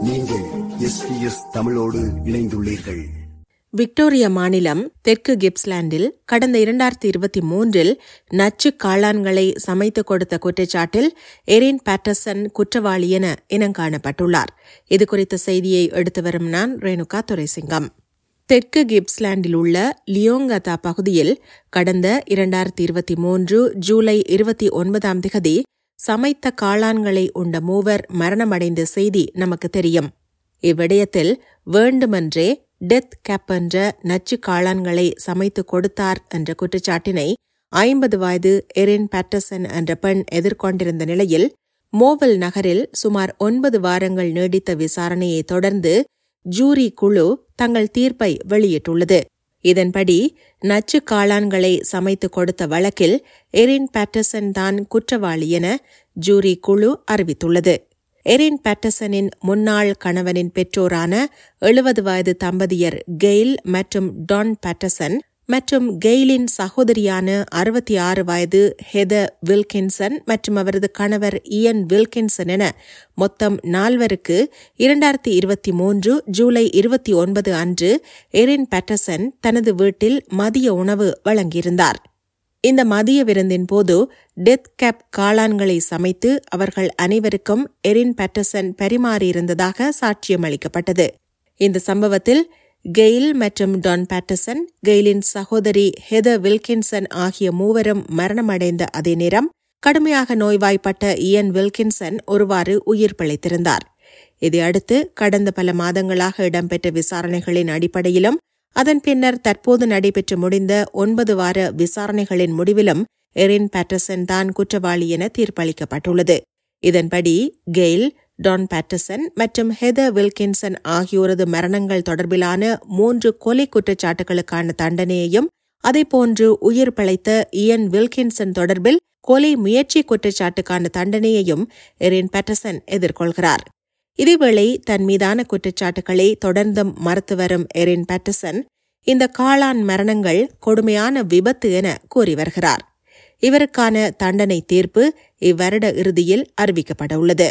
நீங்கள் எஸ்பிஎஸ் தமிழோடு இணைந்துள்ளீர்கள் விக்டோரியா மாநிலம் தெற்கு கிப்ஸ்லாண்டில் கடந்த இரண்டாயிரத்தி இருபத்தி மூன்றில் நச்சு காளான்களை சமைத்துக் கொடுத்த குற்றச்சாட்டில் எரின் பேட்டர்சன் குற்றவாளி என இனங்காணப்பட்டுள்ளார் இதுகுறித்த செய்தியை எடுத்து வரும் நான் ரேணுகா துரைசிங்கம் தெற்கு கிப்ஸ்லாண்டில் உள்ள லியோங்கதா பகுதியில் கடந்த இரண்டாயிரத்தி இருபத்தி மூன்று ஜூலை இருபத்தி ஒன்பதாம் திகதி சமைத்த காளான்களை உண்ட மூவர் மரணமடைந்த செய்தி நமக்கு தெரியும் இவ்விடயத்தில் வேண்டுமென்றே டெத் கேப் என்ற நச்சு காளான்களை சமைத்து கொடுத்தார் என்ற குற்றச்சாட்டினை ஐம்பது வயது எரின் பேட்டர்சன் என்ற பெண் எதிர்கொண்டிருந்த நிலையில் மோவல் நகரில் சுமார் ஒன்பது வாரங்கள் நீடித்த விசாரணையை தொடர்ந்து ஜூரி குழு தங்கள் தீர்ப்பை வெளியிட்டுள்ளது இதன்படி நச்சு காளான்களை சமைத்து கொடுத்த வழக்கில் எரின் பேட்டர்சன் தான் குற்றவாளி என ஜூரி குழு அறிவித்துள்ளது எரின் பேட்டர்சனின் முன்னாள் கணவனின் பெற்றோரான எழுபது வயது தம்பதியர் கெயில் மற்றும் டான் பேட்டர்சன் மற்றும் கெயிலின் சகோதரியான அறுபத்தி ஆறு வயது ஹெத வில்கின்சன் மற்றும் அவரது கணவர் இயன் வில்கின்சன் என மொத்தம் நால்வருக்கு இரண்டாயிரத்தி இருபத்தி மூன்று ஜூலை இருபத்தி ஒன்பது அன்று எரின் பேட்டர்சன் தனது வீட்டில் மதிய உணவு வழங்கியிருந்தார் இந்த மதிய விருந்தின் போது டெத் கேப் காளான்களை சமைத்து அவர்கள் அனைவருக்கும் எரின் பேட்டர்சன் பரிமாறியிருந்ததாக சாட்சியம் அளிக்கப்பட்டது இந்த சம்பவத்தில் கெயில் மற்றும் டான் பேட்டர்சன் கெயிலின் சகோதரி ஹெத வில்கின்சன் ஆகிய மூவரும் மரணமடைந்த அதே நேரம் கடுமையாக நோய்வாய்ப்பட்ட இயன் வில்கின்சன் ஒருவாறு உயிர் பிழைத்திருந்தார் இதையடுத்து கடந்த பல மாதங்களாக இடம்பெற்ற விசாரணைகளின் அடிப்படையிலும் அதன் பின்னர் தற்போது நடைபெற்று முடிந்த ஒன்பது வார விசாரணைகளின் முடிவிலும் எரின் பேட்டர்சன் தான் குற்றவாளி என தீர்ப்பளிக்கப்பட்டுள்ளது இதன்படி கெயில் டான் பேட்டர்சன் மற்றும் ஹெதர் வில்கின்சன் ஆகியோரது மரணங்கள் தொடர்பிலான மூன்று கொலை குற்றச்சாட்டுகளுக்கான தண்டனையையும் அதேபோன்று உயிர் பிழைத்த இயன் வில்கின்சன் தொடர்பில் கொலை முயற்சி குற்றச்சாட்டுக்கான தண்டனையையும் எரின் பேட்டர்சன் எதிர்கொள்கிறார் இதேவேளை தன் மீதான குற்றச்சாட்டுகளை தொடர்ந்தும் மறுத்து வரும் எரின் பேட்டர்சன் இந்த காளான் மரணங்கள் கொடுமையான விபத்து என கூறி வருகிறார் இவருக்கான தண்டனை தீர்ப்பு இவ்வருட இறுதியில் அறிவிக்கப்பட உள்ளது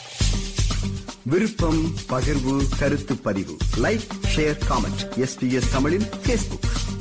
விருப்பம் பகிர்வு கருத்து பதிவு லைக் ஷேர் காமெண்ட் எஸ்பிஎஸ் தமிழின் பேஸ்புக்